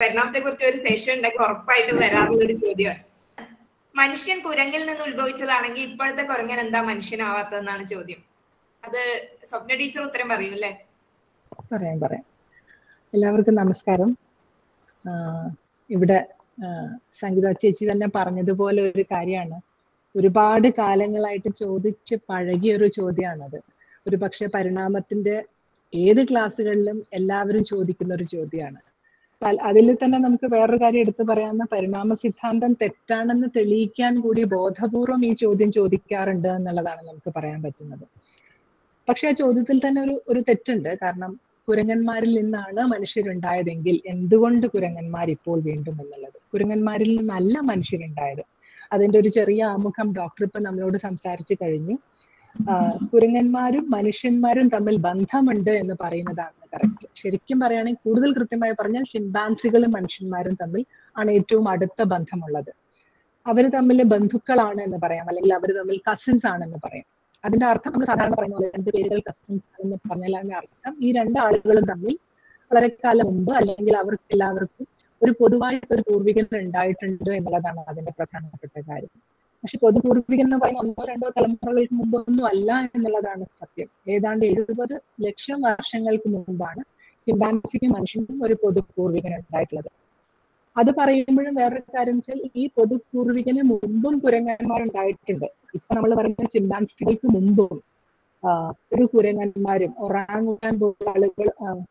പരിണാമത്തെ കുറിച്ച് ഒരു സെഷൻ ഉണ്ടെങ്കിൽ ഉറപ്പായിട്ടും വരാറുള്ള ഒരു ചോദ്യമാണ് മനുഷ്യൻ കുരങ്ങിൽ നിന്ന് ഉത്ഭവിച്ചതാണെങ്കിൽ ഇപ്പോഴത്തെ കുരങ്ങൻ എന്താ മനുഷ്യനാവാത്തതെന്നാണ് ചോദ്യം അത് സ്വപ്ന ടീച്ചർ ഉത്തരം പറയൂ അല്ലേ പറയാം പറയാം എല്ലാവർക്കും നമസ്കാരം ഇവിടെ സംഗീത ചേച്ചി തന്നെ പറഞ്ഞതുപോലെ ഒരു കാര്യമാണ് ഒരുപാട് കാലങ്ങളായിട്ട് ചോദിച്ച് പഴകിയ ഒരു ചോദ്യമാണത് ഒരു പക്ഷെ പരിണാമത്തിന്റെ ഏത് ക്ലാസ്സുകളിലും എല്ലാവരും ചോദിക്കുന്ന ഒരു ചോദ്യമാണ് അതിൽ തന്നെ നമുക്ക് വേറൊരു കാര്യം എടുത്തു പറയാവുന്ന പരിണാമ സിദ്ധാന്തം തെറ്റാണെന്ന് തെളിയിക്കാൻ കൂടി ബോധപൂർവം ഈ ചോദ്യം ചോദിക്കാറുണ്ട് എന്നുള്ളതാണ് നമുക്ക് പറയാൻ പറ്റുന്നത് പക്ഷെ ആ ചോദ്യത്തിൽ തന്നെ ഒരു ഒരു തെറ്റുണ്ട് കാരണം കുരങ്ങന്മാരിൽ നിന്നാണ് മനുഷ്യരുണ്ടായതെങ്കിൽ എന്തുകൊണ്ട് കുരങ്ങന്മാർ ഇപ്പോൾ വീണ്ടും എന്നുള്ളത് കുരങ്ങന്മാരിൽ നിന്നല്ല മനുഷ്യരുണ്ടായത് അതിന്റെ ഒരു ചെറിയ ആമുഖം ഡോക്ടർ ഇപ്പൊ നമ്മളോട് സംസാരിച്ചു കഴിഞ്ഞു കുരങ്ങന്മാരും മനുഷ്യന്മാരും തമ്മിൽ ബന്ധമുണ്ട് എന്ന് പറയുന്നതാണ് കറക്റ്റ് ശരിക്കും പറയുകയാണെങ്കിൽ കൂടുതൽ കൃത്യമായി പറഞ്ഞാൽ ചിമ്പാൻസികളും മനുഷ്യന്മാരും തമ്മിൽ ആണ് ഏറ്റവും അടുത്ത ബന്ധമുള്ളത് അവർ തമ്മിൽ ബന്ധുക്കളാണ് എന്ന് പറയാം അല്ലെങ്കിൽ അവർ തമ്മിൽ കസിൻസ് ആണെന്ന് പറയാം അതിന്റെ അർത്ഥം നമ്മൾ സാധാരണ പറയുന്ന പോലെ രണ്ട് പേരുകൾ കസിൻസ് ആണെന്ന് പറഞ്ഞാൽ അതിന്റെ അർത്ഥം ഈ രണ്ട് ആളുകളും തമ്മിൽ വളരെ കാലം മുമ്പ് അല്ലെങ്കിൽ അവർക്ക് എല്ലാവർക്കും ഒരു പൊതുവായിട്ട് ഒരു പൂർവികൻ ഉണ്ടായിട്ടുണ്ട് എന്നുള്ളതാണ് അതിന്റെ പ്രധാനപ്പെട്ട കാര്യം പക്ഷെ പൊതുപൂർവികൻ എന്ന് പറയുന്ന ഒന്നോ രണ്ടോ തലമുറകൾക്ക് മുമ്പൊന്നും അല്ല എന്നുള്ളതാണ് സത്യം ഏതാണ്ട് എഴുപത് ലക്ഷം വർഷങ്ങൾക്ക് മുമ്പാണ് ചിമ്പാൻസിക്കും മനുഷ്യനും ഒരു പൊതുപൂർവികൻ ഉണ്ടായിട്ടുള്ളത് അത് പറയുമ്പോഴും വേറൊരു കാര്യം വെച്ചാൽ ഈ പൊതുപൂർവികന് മുമ്പും കുരങ്ങന്മാരുണ്ടായിട്ടുണ്ട് ഇപ്പൊ നമ്മൾ പറയുന്ന ചിമ്പാൻസികൾക്ക് മുമ്പും ചെറു കുരങ്ങന്മാരും ഒറാങ്ങുവാൻ പോലുള്ള ആളുകൾ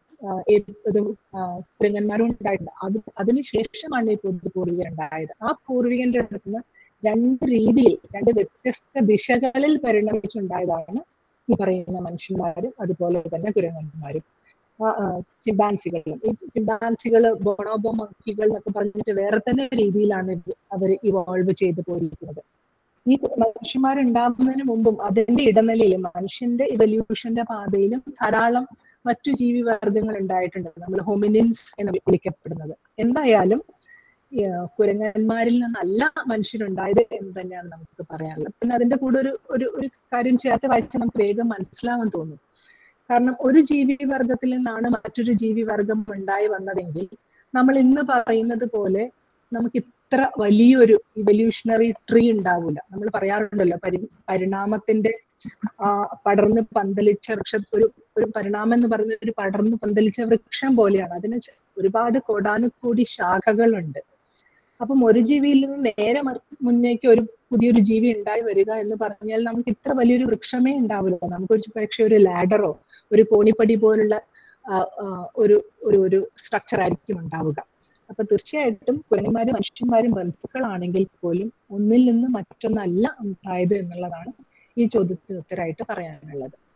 കുരങ്ങന്മാരും ഉണ്ടായിട്ടുണ്ട് അത് അതിനുശേഷമാണ് ഈ പൊതുപൂർവികൻ ഉണ്ടായത് ആ പൂർവികന്റെ അടുത്ത് നിന്ന് രണ്ട് രീതിയിൽ രണ്ട് വ്യത്യസ്ത ദിശകളിൽ പരിണമിച്ചുണ്ടായതാണ് ഈ പറയുന്ന മനുഷ്യന്മാരും അതുപോലെ തന്നെ കുരങ്ങന്മാരും ചിമ്പാൻസികളും ഈ ചിമ്പാൻസികൾ ബോണോബോ മങ്കികൾ എന്നൊക്കെ പറഞ്ഞിട്ട് വേറെ തന്നെ രീതിയിലാണ് അവർ ഇവോൾവ് ചെയ്തു പോയിരിക്കുന്നത് ഈ മനുഷ്യന്മാരുണ്ടാകുന്നതിന് മുമ്പും അതിന്റെ ഇടനിലയിലും മനുഷ്യന്റെ ഇവല്യൂഷന്റെ പാതയിലും ധാരാളം മറ്റു ജീവി വർഗങ്ങൾ ഉണ്ടായിട്ടുണ്ട് നമ്മൾ ഹോമിനിൻസ് എന്ന് വിളിക്കപ്പെടുന്നത് എന്തായാലും കുരങ്ങന്മാരിൽ നിന്നല്ല മനുഷ്യരുണ്ടായത് എന്ന് തന്നെയാണ് നമുക്ക് പറയാനുള്ളത് പിന്നെ അതിന്റെ കൂടെ ഒരു ഒരു ഒരു കാര്യം ചേർത്ത് വായിച്ചാൽ നമുക്ക് വേഗം മനസ്സിലാവാൻ തോന്നും കാരണം ഒരു ജീവി വർഗത്തിൽ നിന്നാണ് മറ്റൊരു ജീവി വർഗം ഉണ്ടായി വന്നതെങ്കിൽ നമ്മൾ ഇന്ന് പറയുന്നത് പോലെ നമുക്ക് ഇത്ര വലിയൊരു ഇവല്യൂഷണറി ട്രീ ഉണ്ടാവില്ല നമ്മൾ പറയാറുണ്ടല്ലോ പരി പരിണാമത്തിന്റെ ആ പടർന്ന് പന്തലിച്ച വൃക്ഷ ഒരു ഒരു പരിണാമം എന്ന് പറയുന്ന ഒരു പടർന്ന് പന്തലിച്ച വൃക്ഷം പോലെയാണ് അതിന് ഒരുപാട് കോടാനുകൂടി ശാഖകളുണ്ട് അപ്പം ഒരു ജീവിയിൽ നിന്ന് നേരെ മുന്നേക്ക് ഒരു പുതിയൊരു ജീവി ഉണ്ടായി വരിക എന്ന് പറഞ്ഞാൽ നമുക്ക് ഇത്ര വലിയൊരു വൃക്ഷമേ ഉണ്ടാവില്ല നമുക്ക് ഒരു പക്ഷേ ഒരു ലാഡറോ ഒരു കോണിപ്പടി പോലുള്ള ഒരു ഒരു ഒരു സ്ട്രക്ചർ ആയിരിക്കും ഉണ്ടാവുക അപ്പൊ തീർച്ചയായിട്ടും കുരങ്ങന്മാരും മനുഷ്യന്മാരും ബന്ധുക്കളാണെങ്കിൽ പോലും ഒന്നിൽ നിന്ന് മറ്റൊന്നല്ല ഉണ്ടായത് എന്നുള്ളതാണ് ഈ ചോദ്യത്തിന് ഉത്തരമായിട്ട് പറയാനുള്ളത്